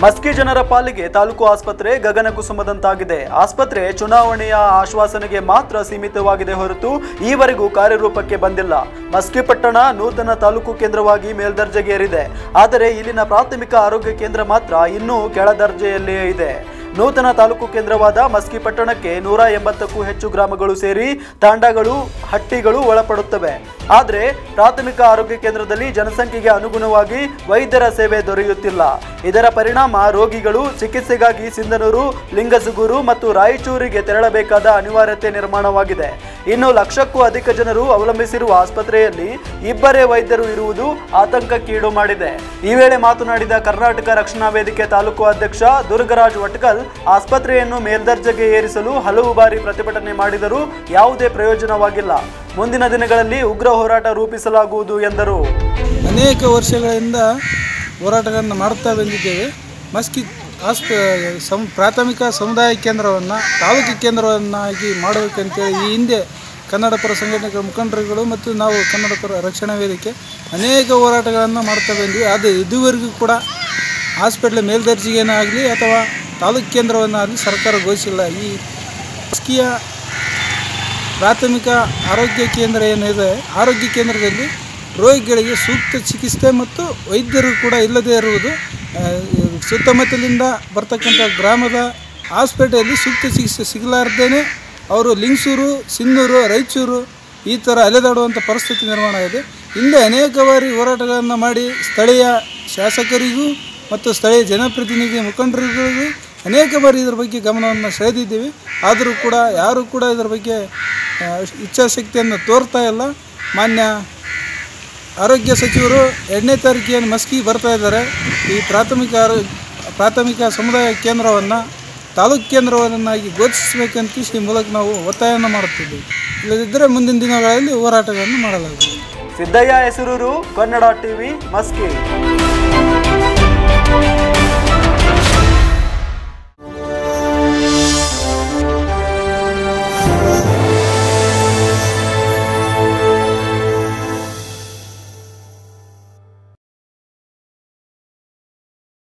ಮಸ್ಕಿ ಜನರ ಪಾಲಿಗೆ ತಾಲೂಕು ಆಸ್ಪತ್ರೆ ಗಗನ ಕುಸುಮದಂತಾಗಿದೆ ಆಸ್ಪತ್ರೆ ಚುನಾವಣೆಯ ಆಶ್ವಾಸನೆಗೆ ಮಾತ್ರ ಸೀಮಿತವಾಗಿದೆ ಹೊರತು ಈವರೆಗೂ ಕಾರ್ಯರೂಪಕ್ಕೆ ಬಂದಿಲ್ಲ ಮಸ್ಕಿ ಪಟ್ಟಣ ನೂತನ ತಾಲೂಕು ಕೇಂದ್ರವಾಗಿ ಮೇಲ್ದರ್ಜೆಗೇರಿದೆ ಆದರೆ ಇಲ್ಲಿನ ಪ್ರಾಥಮಿಕ ಆರೋಗ್ಯ ಕೇಂದ್ರ ಮಾತ್ರ ಇನ್ನೂ ಕೆಳದರ್ಜೆಯಲ್ಲಿಯೇ ಇದೆ ನೂತನ ತಾಲೂಕು ಕೇಂದ್ರವಾದ ಮಸ್ಕಿ ಪಟ್ಟಣಕ್ಕೆ ನೂರ ಎಂಬತ್ತಕ್ಕೂ ಹೆಚ್ಚು ಗ್ರಾಮಗಳು ಸೇರಿ ತಾಂಡಗಳು ಹಟ್ಟಿಗಳು ಒಳಪಡುತ್ತವೆ ಆದರೆ ಪ್ರಾಥಮಿಕ ಆರೋಗ್ಯ ಕೇಂದ್ರದಲ್ಲಿ ಜನಸಂಖ್ಯೆಗೆ ಅನುಗುಣವಾಗಿ ವೈದ್ಯರ ಸೇವೆ ದೊರೆಯುತ್ತಿಲ್ಲ ಇದರ ಪರಿಣಾಮ ರೋಗಿಗಳು ಚಿಕಿತ್ಸೆಗಾಗಿ ಸಿಂಧನೂರು ಲಿಂಗಸುಗೂರು ಮತ್ತು ರಾಯಚೂರಿಗೆ ತೆರಳಬೇಕಾದ ಅನಿವಾರ್ಯತೆ ನಿರ್ಮಾಣವಾಗಿದೆ ಇನ್ನು ಲಕ್ಷಕ್ಕೂ ಅಧಿಕ ಜನರು ಅವಲಂಬಿಸಿರುವ ಆಸ್ಪತ್ರೆಯಲ್ಲಿ ಇಬ್ಬರೇ ವೈದ್ಯರು ಇರುವುದು ಆತಂಕಕ್ಕೀಡು ಮಾಡಿದೆ ಈ ವೇಳೆ ಮಾತನಾಡಿದ ಕರ್ನಾಟಕ ರಕ್ಷಣಾ ವೇದಿಕೆ ತಾಲೂಕು ಅಧ್ಯಕ್ಷ ದುರ್ಗರಾಜ್ ವಟ್ಕಲ್ ಆಸ್ಪತ್ರೆಯನ್ನು ಮೇಲ್ದರ್ಜೆಗೆ ಏರಿಸಲು ಹಲವು ಬಾರಿ ಪ್ರತಿಭಟನೆ ಮಾಡಿದರೂ ಯಾವುದೇ ಪ್ರಯೋಜನವಾಗಿಲ್ಲ ಮುಂದಿನ ದಿನಗಳಲ್ಲಿ ಉಗ್ರ ಹೋರಾಟ ರೂಪಿಸಲಾಗುವುದು ಎಂದರು ಅನೇಕ ವರ್ಷಗಳಿಂದ ಹೋರಾಟಗಳನ್ನು ಮಾಡುತ್ತಾ ಬಂದಿದ್ದೇವೆ ಮಸ್ಕಿ ಆಸ್ಪ ಸಂ ಪ್ರಾಥಮಿಕ ಸಮುದಾಯ ಕೇಂದ್ರವನ್ನು ತಾಲೂಕು ಕೇಂದ್ರವನ್ನಾಗಿ ಮಾಡಬೇಕಂತೇಳಿ ಈ ಹಿಂದೆ ಕನ್ನಡ ಪರ ಸಂಘಟನೆಗಳ ಮುಖಂಡರುಗಳು ಮತ್ತು ನಾವು ಕನ್ನಡ ಪರ ರಕ್ಷಣಾ ವೇದಿಕೆ ಅನೇಕ ಹೋರಾಟಗಳನ್ನು ಮಾಡ್ತಾ ಬಂದ್ವಿ ಅದು ಇದುವರೆಗೂ ಕೂಡ ಹಾಸ್ಪಿಟ್ಲ್ ಮೇಲ್ದರ್ಜೆಗೇನಾಗಲಿ ಅಥವಾ ತಾಲೂಕು ಕೇಂದ್ರವನ್ನಾಗಲಿ ಸರ್ಕಾರ ಘೋಷಿಸಿಲ್ಲ ಈ ಮಸ್ಕಿಯ ಪ್ರಾಥಮಿಕ ಆರೋಗ್ಯ ಕೇಂದ್ರ ಏನಿದೆ ಆರೋಗ್ಯ ಕೇಂದ್ರದಲ್ಲಿ ರೋಗಿಗಳಿಗೆ ಸೂಕ್ತ ಚಿಕಿತ್ಸೆ ಮತ್ತು ವೈದ್ಯರು ಕೂಡ ಇಲ್ಲದೇ ಇರುವುದು ಆ, ಸುತ್ತಮುತ್ತಲಿಂದ ಬರ್ತಕ್ಕಂಥ ಗ್ರಾಮದ ಹಾಸ್ಪಿಟಲಲ್ಲಿ ಸೂಕ್ತ ಚಿಕಿತ್ಸೆ ಸಿಗಲಾರ್ದೇ ಅವರು ಲಿಂಗಸೂರು ಸಿನ್ನೂರು ರಾಯಚೂರು ಈ ಥರ ಅಲೆದಾಡುವಂಥ ಪರಿಸ್ಥಿತಿ ನಿರ್ಮಾಣ ಆಗಿದೆ ಹಿಂದೆ ಅನೇಕ ಬಾರಿ ಹೋರಾಟಗಳನ್ನು ಮಾಡಿ ಸ್ಥಳೀಯ ಶಾಸಕರಿಗೂ ಮತ್ತು ಸ್ಥಳೀಯ ಜನಪ್ರತಿನಿಧಿ ಮುಖಂಡರುಗಳಿಗೂ ಅನೇಕ ಬಾರಿ ಇದರ ಬಗ್ಗೆ ಗಮನವನ್ನು ಸೆಳೆದಿದ್ದೀವಿ ಆದರೂ ಕೂಡ ಯಾರೂ ಕೂಡ ಇದರ ಬಗ್ಗೆ ಆ, ಇಚ್ಛಾಶಕ್ತಿಯನ್ನು ತೋರ್ತಾ ಇಲ್ಲ ಮಾನ್ಯ ಆರೋಗ್ಯ ಸಚಿವರು ಎರಡನೇ ತಾರೀಕಿಗೆ ಮಸ್ಕಿ ಬರ್ತಾ ಇದ್ದಾರೆ ಈ ಪ್ರಾಥಮಿಕ ಆರೋ ಪ್ರಾಥಮಿಕ ಸಮುದಾಯ ಕೇಂದ್ರವನ್ನು ತಾಲೂಕು ಕೇಂದ್ರವನ್ನಾಗಿ ಘೋಷಿಸಬೇಕಂತ ಈ ಮೂಲಕ ನಾವು ಒತ್ತಾಯವನ್ನು ಮಾಡುತ್ತಿದ್ದೇವೆ ಇಲ್ಲದಿದ್ದರೆ ಮುಂದಿನ ದಿನಗಳಲ್ಲಿ ಹೋರಾಟಗಳನ್ನು ಮಾಡಲಾಗುತ್ತದೆ ಸಿದ್ದಯ್ಯ ಹೆಸರೂರು ಕನ್ನಡ ಟಿವಿ ಮಸ್ಕಿ